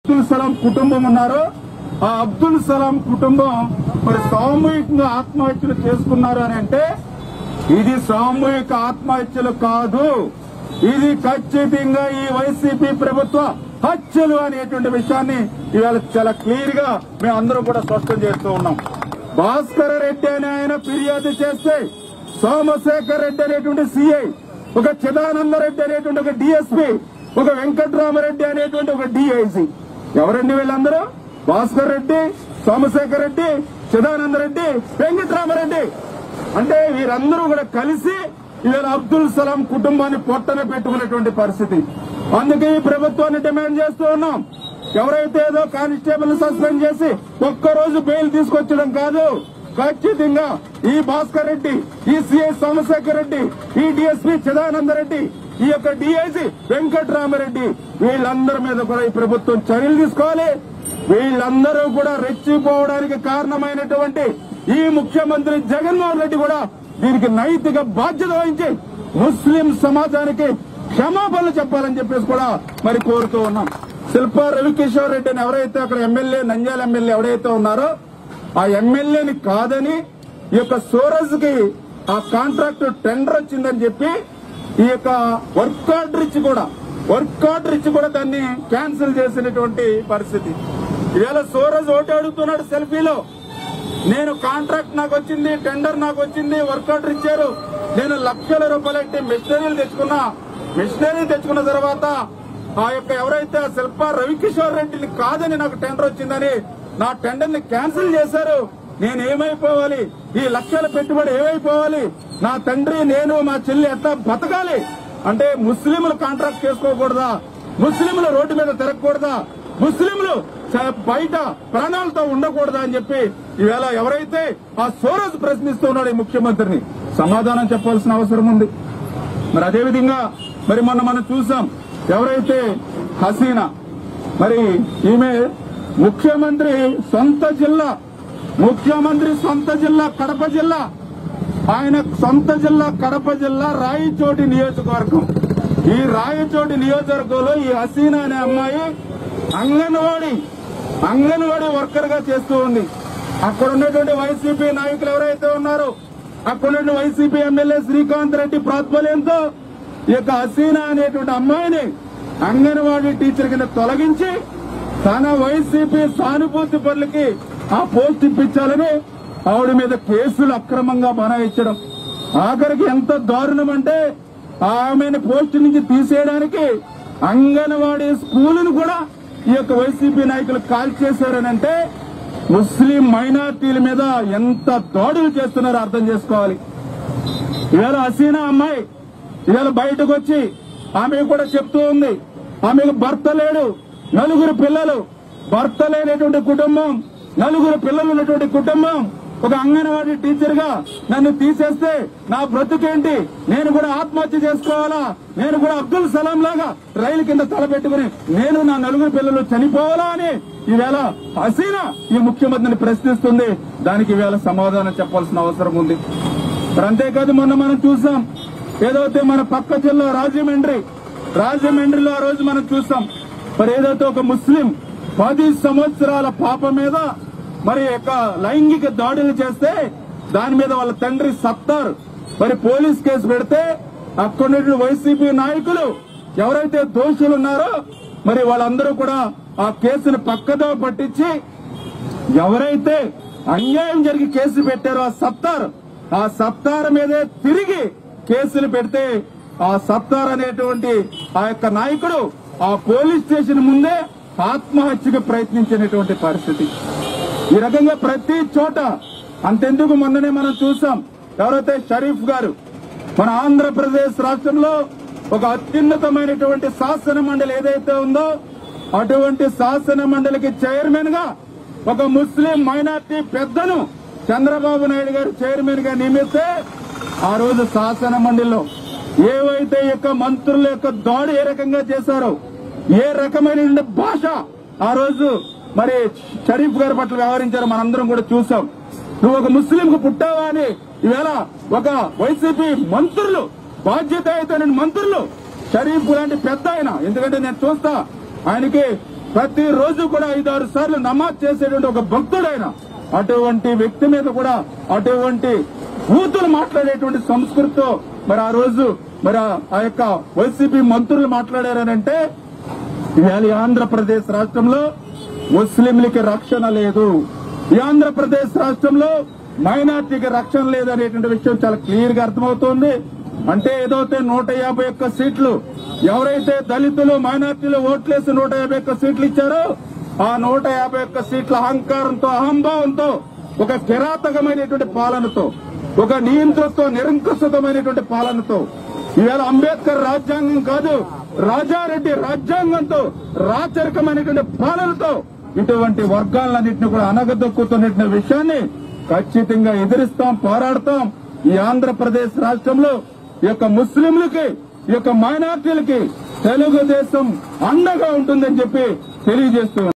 అబ్దుల్ సలాం కుటుంబం ఉన్నారో ఆ అబ్దుల్ సలాం కుటుంబం మరి సామూహికంగా ఆత్మహత్యలు చేసుకున్నారు అని అంటే ఇది సామూహిక ఆత్మహత్యలు కాదు ఇది ఖచ్చితంగా ఈ వైసీపీ ప్రభుత్వ హత్యలు అనేటువంటి విషయాన్ని ఇవాళ చాలా క్లియర్ గా మేము అందరం కూడా స్పష్టం చేస్తూ ఉన్నాం భాస్కర రెడ్డి అనే ఆయన ఫిర్యాదు చేస్తే సోమశేఖర్ రెడ్డి అనేటువంటి సిఐ ఒక చిదానంద రెడ్డి అనేటువంటి ఒక డిఎస్పీ ఒక వెంకట్రామరెడ్డి అనేటువంటి ఒక డిఐసి ఎవరండి వీళ్ళందరూ భాస్కర్ రెడ్డి సోమశేఖర్ రెడ్డి చిదానంద రెడ్డి వెంకట్రామరెడ్డి అంటే వీరందరూ కూడా కలిసి ఇవాళ అబ్దుల్ సలాం కుటుంబాన్ని పొట్టన పెట్టుకున్నటువంటి పరిస్థితి అందుకే ఈ ప్రభుత్వాన్ని డిమాండ్ చేస్తూ ఉన్నాం ఎవరైతే ఏదో కానిస్టేబుల్ సస్పెండ్ చేసి ఒక్కరోజు బెయిల్ తీసుకొచ్చడం కాదు ఖచ్చితంగా ఈ భాస్కర్ రెడ్డి ఈ సిఐ సోమశేఖర్ రెడ్డి ఈ డిఎస్పీ చిదానంద రెడ్డి ఈ యొక్క డిఐజీ వెంకట్రామరెడ్డి వీళ్ళందరి మీద కూడా ఈ ప్రభుత్వం చర్యలు తీసుకోవాలి వీళ్ళందరూ కూడా రెచ్చిపోవడానికి కారణమైనటువంటి ఈ ముఖ్యమంత్రి జగన్మోహన్ రెడ్డి కూడా దీనికి నైతిక బాధ్యత వహించి ముస్లిం సమాజానికి క్షమాపణలు చెప్పాలని చెప్పేసి కూడా మరి కోరుతూ ఉన్నాం శిల్పా రవికిషోర్ రెడ్డి అని ఎవరైతే అక్కడ ఎమ్మెల్యే నంద్యాల ఎమ్మెల్యే ఎవరైతే ఉన్నారో ఆ ఎమ్మెల్యేని కాదని ఈ యొక్క సోరజ్ కి ఆ కాంట్రాక్ట్ టెండర్ వచ్చిందని చెప్పి ఈ యొక్క వర్క్ ఆర్డర్ ఇచ్చి కూడా వర్క్ ఆర్డర్ ఇచ్చి కూడా దాన్ని క్యాన్సిల్ చేసినటువంటి పరిస్థితి ఈవేళ సోరజ్ ఒకటి అడుగుతున్నాడు సెల్ఫీలో నేను కాంట్రాక్ట్ నాకు వచ్చింది టెండర్ నాకు వచ్చింది వర్క్ ఆర్డర్ ఇచ్చారు నేను లక్షల రూపాయలు అంటే మిషనరీలు తెచ్చుకున్నా మిషనరీ తెచ్చుకున్న తర్వాత ఆ యొక్క ఎవరైతే ఆ శిల్ప రవికిషోర్ రెడ్డిని కాదని నాకు టెండర్ వచ్చిందని నా టెండర్ ని క్యాన్సిల్ చేశారు నేను ఏమైపోవాలి ఈ లక్షల పెట్టుబడి ఏమైపోవాలి నా తండ్రి నేను మా చెల్లి ఎట్లా బతకాలి అంటే ముస్లింలు కాంట్రాక్ట్ చేసుకోకూడదా ముస్లింలు రోడ్డు మీద తిరగకూడదా ముస్లింలు చ- బయట ప్రాణాలతో ఉండకూడదా అని చెప్పి ఈవేళ ఎవరైతే ఆ సోరస్ ప్రశ్నిస్తున్నాడు ఈ ముఖ్యమంత్రిని సమాధానం చెప్పాల్సిన అవసరం ఉంది మరి అదేవిధంగా మరి మొన్న మనం చూసాం ఎవరైతే హసీనా మరి ఈమె ముఖ్యమంత్రి సొంత జిల్లా ముఖ్యమంత్రి సొంత జిల్లా కడప జిల్లా ఆయన సొంత జిల్లా కడప జిల్లా రాయచోటి నియోజకవర్గం ఈ రాయచోటి నియోజకవర్గంలో ఈ హసీనా అనే అమ్మాయి అంగన్వాడీ అంగన్వాడీ వర్కర్ గా చేస్తూ ఉంది అక్కడ ఉన్నటువంటి వైసీపీ నాయకులు ఎవరైతే ఉన్నారో అక్కడ ఉన్నటువంటి వైసీపీ ఎమ్మెల్యే శ్రీకాంత్ రెడ్డి ప్రాతిపల్యంతో ఈ యొక్క హసీనా అనేటువంటి అమ్మాయిని అంగన్వాడీ టీచర్ కింద తొలగించి తన వైసీపీ సానుభూతి పనులకి ఆ పోస్ట్ ఇప్పించాలని ఆవిడ మీద కేసులు అక్రమంగా బనాయించడం ఆఖరికి ఎంత దారుణం అంటే ఆమెను పోస్ట్ నుంచి తీసేయడానికి అంగన్వాడీ స్కూలును కూడా ఈ యొక్క వైసీపీ నాయకులు కాల్ చేశారనంటే ముస్లిం మైనార్టీల మీద ఎంత దాడులు చేస్తున్నారో అర్థం చేసుకోవాలి ఇవాళ హసీనా అమ్మాయి ఇవాళ బయటకు వచ్చి ఆమె కూడా చెప్తూ ఉంది ఆమెకు భర్త లేడు నలుగురు పిల్లలు భర్త లేనటువంటి కుటుంబం నలుగురు పిల్లలు ఉన్నటువంటి కుటుంబం ఒక అంగన్వాడీ టీచర్ గా నన్ను తీసేస్తే నా బ్రతుకేంటి నేను కూడా ఆత్మహత్య చేసుకోవాలా నేను కూడా అబ్దుల్ సలాం లాగా రైలు కింద తలపెట్టుకుని నేను నా నలుగురు పిల్లలు చనిపోవాలా అని ఈవేళ హసీనా ఈ ముఖ్యమంత్రిని ప్రశ్నిస్తుంది దానికి ఈవేళ సమాధానం చెప్పాల్సిన అవసరం ఉంది మరి అంతేకాదు మొన్న మనం చూసాం ఏదైతే మన పక్క జిల్లా రాజమండ్రి రాజమండ్రిలో ఆ రోజు మనం చూసాం మరి ఏదైతే ఒక ముస్లిం పది సంవత్సరాల పాప మీద మరి యొక్క లైంగిక దాడులు చేస్తే దాని మీద వాళ్ళ తండ్రి సత్తార్ మరి పోలీస్ కేసు పెడితే అక్కడ వైసీపీ నాయకులు ఎవరైతే దోషులు ఉన్నారో మరి వాళ్ళందరూ కూడా ఆ కేసును పక్కదో పట్టించి ఎవరైతే అన్యాయం జరిగి కేసు పెట్టారో ఆ సత్తార్ ఆ సత్తార్ మీదే తిరిగి కేసులు పెడితే ఆ సత్తార్ అనేటువంటి ఆ యొక్క నాయకుడు ఆ పోలీస్ స్టేషన్ ముందే ఆత్మహత్యకు ప్రయత్నించినటువంటి పరిస్థితి ఈ రకంగా ప్రతి చోట అంతెందుకు మొన్ననే మనం చూసాం ఎవరైతే షరీఫ్ గారు మన ఆంధ్రప్రదేశ్ రాష్ట్రంలో ఒక అత్యున్నతమైనటువంటి శాసన మండలి ఏదైతే ఉందో అటువంటి శాసన మండలికి చైర్మన్ గా ఒక ముస్లిం మైనార్టీ పెద్దను చంద్రబాబు నాయుడు గారు చైర్మన్ గా నియమిస్తే ఆ రోజు శాసన మండలిలో ఏవైతే ఈ యొక్క మంత్రుల యొక్క దాడి ఏ రకంగా చేశారో ఏ రకమైన భాష ఆ రోజు మరి షరీఫ్ గారి పట్ల వ్యవహరించారో మనందరం కూడా చూసాం నువ్వు ఒక ముస్లిం కు పుట్టావా అని ఈవేళ ఒక వైసీపీ మంత్రులు బాధ్యత అయితే మంత్రులు షరీఫ్ లాంటి పెద్ద ఆయన ఎందుకంటే నేను చూస్తా ఆయనకి ప్రతి రోజు కూడా ఐదారు సార్లు నమాజ్ చేసేటువంటి ఒక భక్తుడైన అటువంటి వ్యక్తి మీద కూడా అటువంటి బూతులు మాట్లాడేటువంటి సంస్కృతితో మరి ఆ రోజు మరి ఆ- ఆ యొక్క వైసీపీ మంత్రులు మాట్లాడారనంటే ఇవాళ ఈ ఆంధ్రప్రదేశ్ రాష్ట్రంలో ముస్లింలకి రక్షణ లేదు ఈ ఆంధ్రప్రదేశ్ రాష్ట్రంలో మైనార్టీకి రక్షణ లేదు అనేటువంటి విషయం చాలా క్లియర్ గా అర్థమవుతోంది అంటే ఏదైతే నూట యాభై ఒక్క సీట్లు ఎవరైతే దళితులు మైనార్టీలు ఓట్లేసి నూట యాభై ఒక్క సీట్లు ఇచ్చారో ఆ నూట యాభై ఒక్క సీట్ల అహంకారంతో అహంభావంతో ఒక కిరాతకమైనటువంటి పాలనతో ఒక నియంతృత్వ నిరంకుశతమైనటువంటి పాలనతో ఈవేళ అంబేద్కర్ రాజ్యాంగం కాదు రాజారెడ్డి రాజ్యాంగంతో రాచరికమైనటువంటి పాలనతో ఇటువంటి వర్గాలన్నింటినీ కూడా అనగదొక్కుతున్న విషయాన్ని ఖచ్చితంగా ఎదిరిస్తాం పోరాడతాం ఈ ఆంధ్రప్రదేశ్ రాష్ట్రంలో ఈ యొక్క ముస్లింలకి ఈ యొక్క మైనార్టీలకి తెలుగుదేశం అండగా ఉంటుందని చెప్పి తెలియజేస్తూ